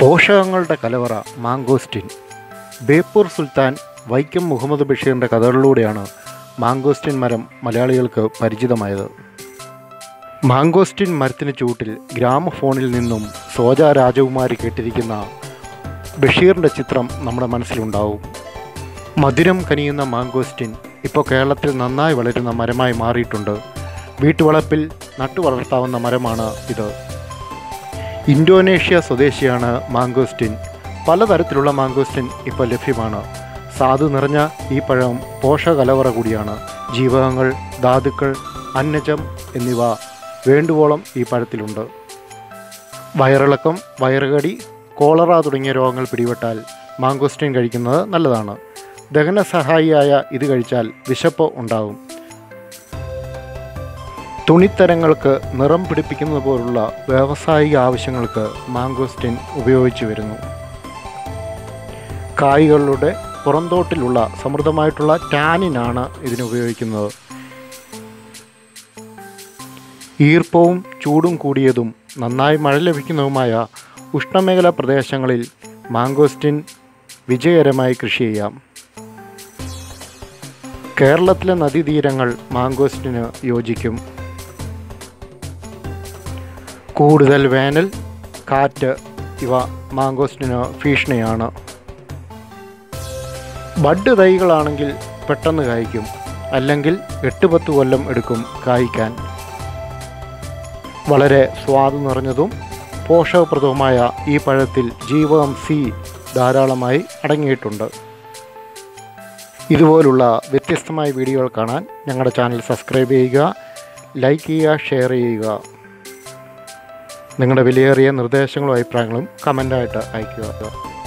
പോഷകങ്ങളുടെ കലവറ മാങ്കോസ്റ്റിൻ ബേപ്പൂർ സുൽത്താൻ വൈക്കം മുഹമ്മദ് ബഷീറിൻ്റെ കഥകളിലൂടെയാണ് മാങ്കോസ്റ്റിൻ മരം മലയാളികൾക്ക് പരിചിതമായത് മാങ്കോസ്റ്റിൻ മരത്തിന് ചൂട്ടിൽ ഗ്രാമഫോണിൽ നിന്നും സോജ രാജകുമാരി കേട്ടിരിക്കുന്ന ബഷീറിൻ്റെ ചിത്രം നമ്മുടെ മനസ്സിലുണ്ടാവും മധുരം കനിയുന്ന മാങ്കോസ്റ്റിൻ ഇപ്പോൾ കേരളത്തിൽ നന്നായി വളരുന്ന മരമായി മാറിയിട്ടുണ്ട് വീട്ടുവളപ്പിൽ നട്ടു വളർത്താവുന്ന മരമാണ് ഇത് ഇന്തോനേഷ്യ സ്വദേശിയാണ് മാങ്കോസ്റ്റിൻ പലതരത്തിലുള്ള മാങ്കോസ്റ്റിൻ ഇപ്പോൾ ലഭ്യമാണ് സാധു നിറഞ്ഞ ഈ പഴം പോഷകലവറ കൂടിയാണ് ജീവകങ്ങൾ ധാതുക്കൾ അന്നജം എന്നിവ വേണ്ടുവോളം ഈ പഴത്തിലുണ്ട് വയറിളക്കം വയറുകടി കോളറ തുടങ്ങിയ രോഗങ്ങൾ പിടിപെട്ടാൽ മാങ്കോസ്റ്റിൻ കഴിക്കുന്നത് നല്ലതാണ് ദഹന സഹായിയായ ഇത് കഴിച്ചാൽ വിശപ്പ് ഉണ്ടാകും തുണിത്തരങ്ങൾക്ക് നിറം പിടിപ്പിക്കുന്നത് പോലുള്ള വ്യാവസായിക ആവശ്യങ്ങൾക്ക് മാങ്കോസ്റ്റിൻ ഉപയോഗിച്ചു വരുന്നു കായ്കളുടെ പുറന്തോട്ടിലുള്ള സമൃദ്ധമായിട്ടുള്ള ടാനിനാണ് ഇതിന് ഉപയോഗിക്കുന്നത് ഈർപ്പവും ചൂടും കൂടിയതും നന്നായി മഴ ലഭിക്കുന്നതുമായ ഉഷ്ണമേഖലാ പ്രദേശങ്ങളിൽ മാങ്കോസ്റ്റിൻ വിജയകരമായി കൃഷി ചെയ്യാം കേരളത്തിലെ നദീതീരങ്ങൾ മാങ്കോസ്റ്റിന് യോജിക്കും കൂടുതൽ വേനൽ കാറ്റ് ഇവ മാങ്കോസ്റ്റിന് ഭീഷണിയാണ് ബഡ് തൈകളാണെങ്കിൽ പെട്ടെന്ന് കായ്ക്കും അല്ലെങ്കിൽ എട്ട് പത്ത് കൊല്ലം എടുക്കും കായ്ക്കാൻ വളരെ സ്വാദ് നിറഞ്ഞതും പോഷകപ്രദവുമായ ഈ പഴത്തിൽ ജീവകം സി ധാരാളമായി അടങ്ങിയിട്ടുണ്ട് ഇതുപോലുള്ള വ്യത്യസ്തമായ വീഡിയോകൾ കാണാൻ ഞങ്ങളുടെ ചാനൽ സബ്സ്ക്രൈബ് ചെയ്യുക ലൈക്ക് ചെയ്യുക ഷെയർ ചെയ്യുക നിങ്ങളുടെ വിലയേറിയ നിർദ്ദേശങ്ങളും അഭിപ്രായങ്ങളും കമൻ്റായിട്ട് അയയ്ക്കുക